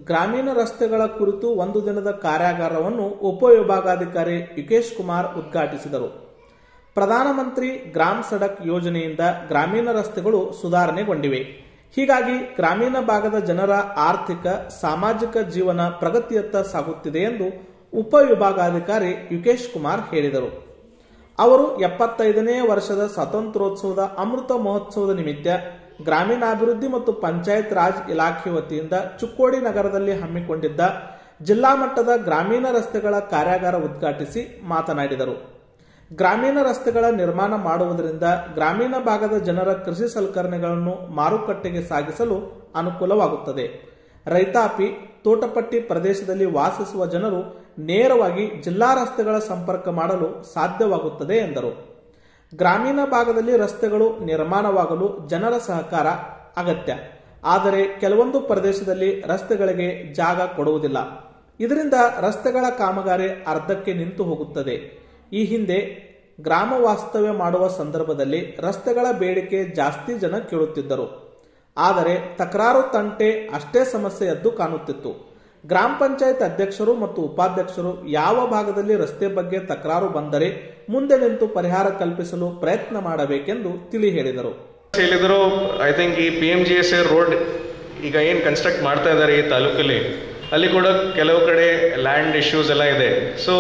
ಗ್ರಾಮೀಣ ರಸ್ತೆಗಳ ಕುರಿತು ಒಂದು ದಿನದ ಕಾರ್ಯಾಗಾರವನ್ನು ಉಪವಿಭಾಗಾಧಿಕಾರಿ ಯುಕೇಶ್ ಕುಮಾರ್ ಉದ್ಘಾಟಿಸಿದರು ಪ್ರಧಾನಮಂತ್ರಿ ಗ್ರಾಮ್ ಸಡಕ್ ಯೋಜನೆಯಿಂದ ಗ್ರಾಮೀಣ ರಸ್ತೆಗಳು ಸುಧಾರಣೆಗೊಂಡಿವೆ ಹೀಗಾಗಿ ಗ್ರಾಮೀಣ ಭಾಗದ ಜನರ ಆರ್ಥಿಕ ಸಾಮಾಜಿಕ ಜೀವನ ಪ್ರಗತಿಯತ್ತ ಸಾಗುತ್ತಿದೆ ಎಂದು ಉಪವಿಭಾಗಾಧಿಕಾರಿ ಯುಕೇಶ್ ಕುಮಾರ್ ಹೇಳಿದರು ಅವರು ಎಪ್ಪತ್ತೈದನೇ ವರ್ಷದ ಸ್ವಾತಂತ್ರ್ಯೋತ್ಸವದ ಅಮೃತ ಮಹೋತ್ಸವದ ನಿಮಿತ್ತ ಗ್ರಾಮೀಣಾಭಿವೃದ್ಧಿ ಮತ್ತು ಪಂಚಾಯತ್ ರಾಜ್ ಇಲಾಖೆ ವತಿಯಿಂದ ಚುಕ್ಕೋಡಿ ನಗರದಲ್ಲಿ ಹಮ್ಮಿಕೊಂಡಿದ್ದ ಜಿಲ್ಲಾ ಮಟ್ಟದ ಗ್ರಾಮೀಣ ರಸ್ತೆಗಳ ಕಾರ್ಯಾಗಾರ ಉದ್ಘಾಟಿಸಿ ಮಾತನಾಡಿದರು ಗ್ರಾಮೀಣ ರಸ್ತೆಗಳ ನಿರ್ಮಾಣ ಮಾಡುವುದರಿಂದ ಗ್ರಾಮೀಣ ಭಾಗದ ಜನರ ಕೃಷಿ ಸಲಕರಣೆಗಳನ್ನು ಮಾರುಕಟ್ಟೆಗೆ ಸಾಗಿಸಲು ಅನುಕೂಲವಾಗುತ್ತದೆ ರೈತಾಪಿ ತೋಟಪಟ್ಟಿ ಪ್ರದೇಶದಲ್ಲಿ ವಾಸಿಸುವ ಜನರು ನೇರವಾಗಿ ಜಿಲ್ಲಾ ರಸ್ತೆಗಳ ಸಂಪರ್ಕ ಮಾಡಲು ಸಾಧ್ಯವಾಗುತ್ತದೆ ಎಂದರು ಗ್ರಾಮೀಣ ಭಾಗದಲ್ಲಿ ರಸ್ತೆಗಳು ನಿರ್ಮಾಣವಾಗಲು ಜನರ ಸಹಕಾರ ಅಗತ್ಯ ಆದರೆ ಕೆಲವೊಂದು ಪ್ರದೇಶದಲ್ಲಿ ರಸ್ತೆಗಳಿಗೆ ಜಾಗ ಕೊಡುವುದಿಲ್ಲ ಇದರಿಂದ ರಸ್ತೆಗಳ ಕಾಮಗಾರಿ ಅರ್ಧಕ್ಕೆ ನಿಂತು ಹೋಗುತ್ತದೆ ಈ ಹಿಂದೆ ಗ್ರಾಮ ವಾಸ್ತವ್ಯ ಮಾಡುವ ಸಂದರ್ಭದಲ್ಲಿ ರಸ್ತೆಗಳ ಬೇಡಿಕೆ ಜಾಸ್ತಿ ಜನ ಕೇಳುತ್ತಿದ್ದರು ಆದರೆ ತಕರಾರು ತಂಟೆ ಅಷ್ಟೇ ಸಮಸ್ಯೆ ಎದ್ದು ಕಾಣುತ್ತಿತ್ತು ಗ್ರಾಮ ಪಂಚಾಯತ್ ಅಧ್ಯಕ್ಷರು ಮತ್ತು ಉಪಾಧ್ಯಕ್ಷರು ಯಾವ ಭಾಗದಲ್ಲಿ ರಸ್ತೆ ಬಗ್ಗೆ ತಕರಾರು ಬಂದರೆ ಮುಂದೆ ನಿಂತು ಪರಿಹಾರ ಕಲ್ಪಿಸಲು ಪ್ರಯತ್ನ ಮಾಡಬೇಕೆಂದು ತಿಳಿ ಹೇಳಿದರು ಹೇಳಿದ್ರು ಐ ಥಿಂಕ್ ಈ P M G S A road ಈಗ ಏನು ಕನ್ಸ್ಟ್ರಕ್ಟ್ ಮಾಡ್ತಾ ಇದ್ದಾರೆ ಈ ತಾಲೂಕಲ್ಲಿ ಅಲ್ಲಿ ಕೂಡ ಕೆಲವು ಕಡೆ ಲ್ಯಾಂಡ್ ಇಶ್ಯೂಸ್ ಎಲ್ಲ ಇದೆ ಸೊ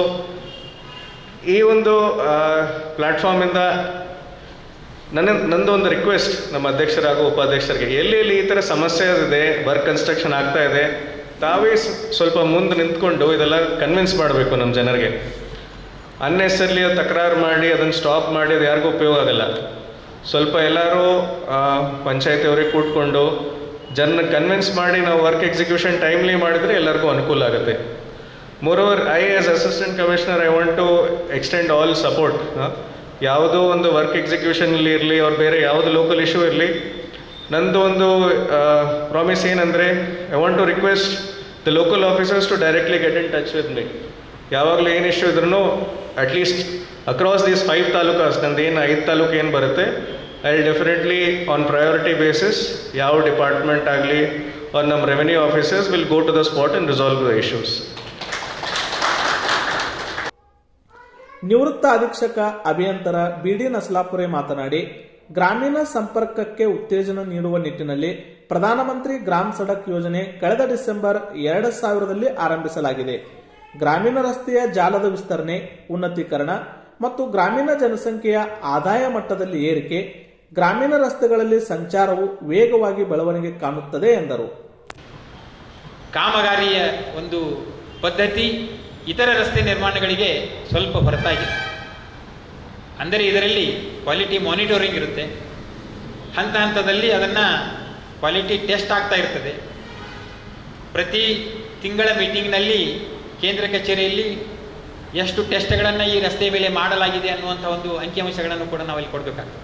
ಈ ಒಂದು ಪ್ಲ್ಯಾಟ್ಫಾರ್ಮಿಂದ ನನ್ನ ನಂದು ಒಂದು ರಿಕ್ವೆಸ್ಟ್ ನಮ್ಮ ಅಧ್ಯಕ್ಷರ ಹಾಗೂ ಉಪಾಧ್ಯಕ್ಷರಿಗೆ ಎಲ್ಲಿ ಎಲ್ಲಿ ಈ ಥರ ಸಮಸ್ಯೆ ಇದೆ ವರ್ಕ್ ಕನ್ಸ್ಟ್ರಕ್ಷನ್ ಆಗ್ತಾ ಇದೆ ತಾವೇ ಸ್- ಸ್ವಲ್ಪ ಮುಂದೆ ನಿಂತ್ಕೊಂಡು ಇದೆಲ್ಲ ಕನ್ವಿನ್ಸ್ ಮಾಡಬೇಕು ನಮ್ಮ ಜನರಿಗೆ ಅನ್ನೆಸರ್ಲಿ ತಕರಾರು ಮಾಡಿ ಅದನ್ನು ಸ್ಟಾಪ್ ಮಾಡಿ ಅದು ಯಾರಿಗೂ ಉಪಯೋಗ ಆಗಲ್ಲ ಸ್ವಲ್ಪ ಎಲ್ಲರೂ ಪಂಚಾಯತಿ ಅವ್ರಿಗೆ ಕೂತ್ಕೊಂಡು ಜನ ಕನ್ವಿನ್ಸ್ ಮಾಡಿ ನಾವು ವರ್ಕ್ ಎಕ್ಸಿಕ್ಯೂಷನ್ ಟೈಮ್ಲಿ ಮಾಡಿದರೆ ಎಲ್ಲರಿಗೂ ಅನುಕೂಲ ಆಗುತ್ತೆ moreover I as assistant commissioner I want to extend all support ಯಾವುದೋ ಒಂದು ವರ್ಕ್ ಎಕ್ಸಿಕ್ಯೂಷನಲ್ಲಿ ಇರಲಿ ಅವ್ರು ಬೇರೆ ಯಾವುದು ಲೋಕಲ್ ಇಶ್ಯೂ ಇರಲಿ ನಂದು ಒಂದು ಪ್ರಾಮಿಸ್ ಏನಂದರೆ I want to request the local officers to directly get in touch with me ಯಾವಾಗಲೂ ಏನು ಇಶ್ಯೂ ಇದ್ರೂ at least across these five talukas ನಂದು ಏನು ಐದು ತಾಲೂಕು ಏನು ಬರುತ್ತೆ I will definitely on priority basis ಯಾವ ಡಿಪಾರ್ಟ್ಮೆಂಟ್ ಆಗಲಿ ಆರ್ ನಮ್ಮ revenue officers will go to the spot and resolve the issues ನಿವೃತ್ತ ಅಧೀಕ್ಷಕ ಅಭಿಯಂತರ ಬಿಡಿ ನಸಲಾಪುರೆ ಮಾತನಾಡಿ ಗ್ರಾಮೀಣ ಸಂಪರ್ಕಕ್ಕೆ ಉತ್ತೇಜನ ನೀಡುವ ನಿಟ್ಟಿನಲ್ಲಿ ಪ್ರಧಾನಮಂತ್ರಿ ಗ್ರಾಮ್ ಸಡಕ್ ಯೋಜನೆ ಕಳೆದ ಡಿಸೆಂಬರ್ ಎರಡು ಸಾವಿರದಲ್ಲಿ ಆರಂಭಿಸಲಾಗಿದೆ ಗ್ರಾಮೀಣ ರಸ್ತೆಯ ಜಾಲದ ವಿಸ್ತರಣೆ ಉನ್ನತೀಕರಣ ಮತ್ತು ಗ್ರಾಮೀಣ ಜನಸಂಖ್ಯೆಯ ಆದಾಯ ಮಟ್ಟದಲ್ಲಿ ಏರಿಕೆ ಗ್ರಾಮೀಣ ರಸ್ತೆಗಳಲ್ಲಿ ಸಂಚಾರವು ವೇಗವಾಗಿ ಬೆಳವಣಿಗೆ ಕಾಣುತ್ತದೆ ಎಂದರು ಕಾಮಗಾರಿಯ ಒಂದು ಪದ್ಧತಿ ಇತರ ರಸ್ತೆ ನಿರ್ಮಾಣಗಳಿಗೆ ಸ್ವಲ್ಪ ಹೊರತಾಗಿದೆ ಅಂದರೆ ಇದರಲ್ಲಿ ಕ್ವಾಲಿಟಿ ಮಾನಿಟರಿಂಗ್ ಇರುತ್ತೆ ಹಂತ ಹಂತದಲ್ಲಿ ಅದನ್ನು ಕ್ವಾಲಿಟಿ ಟೆಸ್ಟ್ ಆಗ್ತಾ ಇರ್ತದೆ ಪ್ರತಿ ತಿಂಗಳ ಮೀಟಿಂಗ್ನಲ್ಲಿ ಕೇಂದ್ರ ಕಚೇರಿಯಲ್ಲಿ ಎಷ್ಟು ಟೆಸ್ಟ್ಗಳನ್ನು ಈ ರಸ್ತೆ ಮೇಲೆ ಮಾಡಲಾಗಿದೆ ಅನ್ನುವಂಥ ಒಂದು ಅಂಕಿಅಂಶಗಳನ್ನು ಕೂಡ ನಾವಲ್ಲಿ ಕೊಡಬೇಕಾಗ್ತದೆ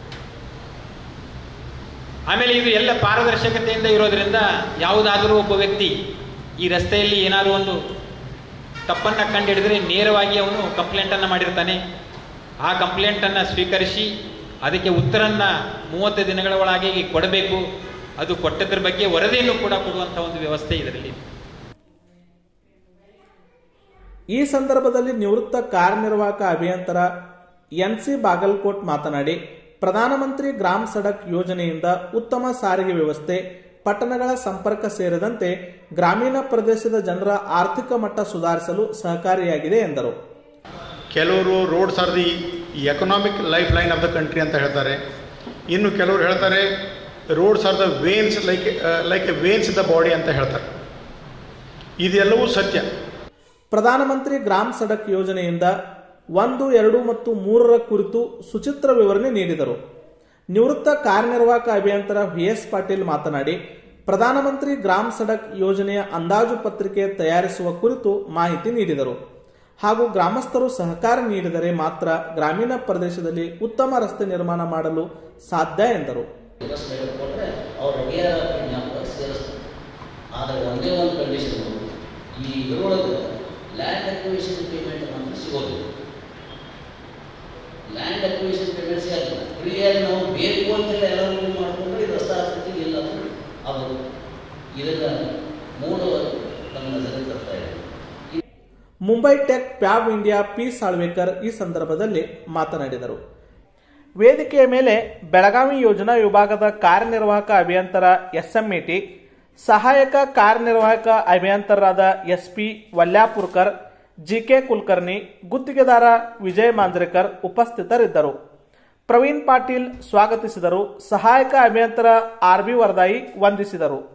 ಆಮೇಲೆ ಇದು ಎಲ್ಲ ಪಾರದರ್ಶಕತೆಯಿಂದ ಇರೋದ್ರಿಂದ ಯಾವುದಾದರೂ ಒಬ್ಬ ವ್ಯಕ್ತಿ ಈ ರಸ್ತೆಯಲ್ಲಿ ಏನಾದರೂ ಒಂದು ತಪ್ಪನ್ನು ಕಂಡುಹಿಡಿದ್ರೆ ನೇರವಾಗಿ ಅವನು ಕಂಪ್ಲೇಂಟನ್ನು ಮಾಡಿರ್ತಾನೆ ಆ ಕಂಪ್ಲೇಂಟನ್ನು ಸ್ವೀಕರಿಸಿ ಅದಕ್ಕೆ ಉತ್ತರನ್ನ ಮೂವತ್ತು ದಿನಗಳ ಒಳಗೆ ಕೊಡಬೇಕು ಅದು ಕೊಟ್ಟದ್ರ ಬಗ್ಗೆ ವರದಿಯನ್ನು ಕೂಡ ಕೊಡುವಂಥ ಒಂದು ವ್ಯವಸ್ಥೆ ಇದರಲ್ಲಿ ಇದೆ. ಈ ಸಂದರ್ಭದಲ್ಲಿ ನಿವೃತ್ತ ಕಾರ್ಯನಿರ್ವಾಹಕ ಅಭಿಯಂತರ ಎನ್ಸಿ ಬಾಗಲ್ಕೋಟ್ ಮಾತನಾಡಿ ಪ್ರಧಾನಮಂತ್ರಿ ಗ್ರಾಮ್ ಸಡಕ್ ಯೋಜನೆಯಿಂದ ಉತ್ತಮ ಸಾರಿಗೆ ವ್ಯವಸ್ಥೆ ಪಟ್ಟಣಗಳ ಸಂಪರ್ಕ ಸೇರಿದಂತೆ ಗ್ರಾಮೀಣ ಪ್ರದೇಶದ ಜನರ ಆರ್ಥಿಕ ಮಟ್ಟ ಸುಧಾರಿಸಲು ಸಹಕಾರಿಯಾಗಿದೆ ಎಂದರು ಕೆಲವರು roads are the economic lifeline of the country ಅಂತ ಹೇಳ್ತಾರೆ ಇನ್ನು ಕೆಲವರು ಹೇಳ್ತಾರೆ roads are the veins like like a veins the body ಅಂತ ಹೇಳ್ತಾರೆ ಇದೆಲ್ಲವೂ ಸತ್ಯ ಪ್ರಧಾನಮಂತ್ರಿ ಗ್ರಾಮ್ ಸಡಕ್ ಯೋಜನೆಯಿಂದ ಒಂದು ಎರಡು ಮತ್ತು ಮೂರರ ಕುರಿತು ಸುಚಿತ್ರ ವಿವರಣೆ ನೀಡಿದರು ನಿವೃತ್ತ ಕಾರ್ಯನಿರ್ವಾಹಕ ಅಭಿಯಂತರ ವಿ ಎಸ್ ಪಾಟೀಲ್ ಮಾತನಾಡಿ ಪ್ರಧಾನಮಂತ್ರಿ ಗ್ರಾಮ್ ಸಡಕ್ ಯೋಜನೆಯ ಅಂದಾಜು ಪತ್ರಿಕೆ ತಯಾರಿಸುವ ಕುರಿತು ಮಾಹಿತಿ ನೀಡಿದರು ಹಾಗೂ ಗ್ರಾಮಸ್ಥರು ಸಹಕಾರ ನೀಡಿದರೆ ಮಾತ್ರ ಗ್ರಾಮೀಣ ಪ್ರದೇಶದಲ್ಲಿ ಉತ್ತಮ ರಸ್ತೆ ನಿರ್ಮಾಣ ಮಾಡಲು ಸಾಧ್ಯ ಎಂದರು ಬಸ್ ಮೇಲೆ ಕೊಟ್ಟರೆ ಅವ್ರು ರೆಡಿಯಾದ ಜ್ಞಾಪಕ ಸೇರಿಸ್ತಾರೆ ಆದರೆ ಒಂದೇ ಒಂದು ಕಂಡೀಷನ್ ಈ ಇದರೊಳಗೆ ಲ್ಯಾಂಡ್ ಅಕ್ವಿಷನ್ ಪೇಮೆಂಟ್ ಮಾತ್ರ ಸಿಗೋದಿಲ್ಲ ಲ್ಯಾಂಡ್ ಅಕ್ವಿಷನ್ ಪೇಮೆಂಟ್ ಸಿಗಲ್ಲ ಫ್ರೀಯಾಗಿ ನಾವು ಬೇಕು ಅಂತೇಳಿ ಎಲ್ಲರೂ ಮಾಡ್ಕೊಂಡ್ರೆ ಇದು ರಸ್ತೆ ಆಗ್ತೈತಿ ಇಲ್ಲ ಅಂದ್ರೆ ಅದು ಇದನ್ನು ಮೂರು Mumbai tech pave India P Salvekar ಈ ಸಂದರ್ಭದಲ್ಲಿ ಮಾತನಾಡಿದರು ವೇದಿಕೆಯ ಮೇಲೆ ಬೆಳಗಾವಿ ಯೋಜನಾ ವಿಭಾಗದ ಕಾರ್ಯನಿರ್ವಾಹಕ ಅಭಿಯಂತರ ಎಸ್ಎಂಇಟಿ ಸಹಾಯಕ ಕಾರ್ಯನಿರ್ವಾಹಕ ಅಭಿಯಂತರರಾದ ಎಸ್ಪಿ ವಲ್ಯಾಪುರ್ಕರ್ ಜಿಕೆ ಕುಲಕರ್ಣಿ ಗುತ್ತಿಗೆದಾರ ವಿಜಯ್ ಮಾಂಜ್ರೇಕರ್ ಉಪಸ್ಥಿತರಿದ್ದರು ಪ್ರವೀಣ್ ಪಾಟೀಲ್ ಸ್ವಾಗತಿಸಿದರು ಸಹಾಯಕ ಅಭಿಯಂತರ ಆರ್ ಬಿ ವರದಾಯಿ ವಂದಿಸಿದರು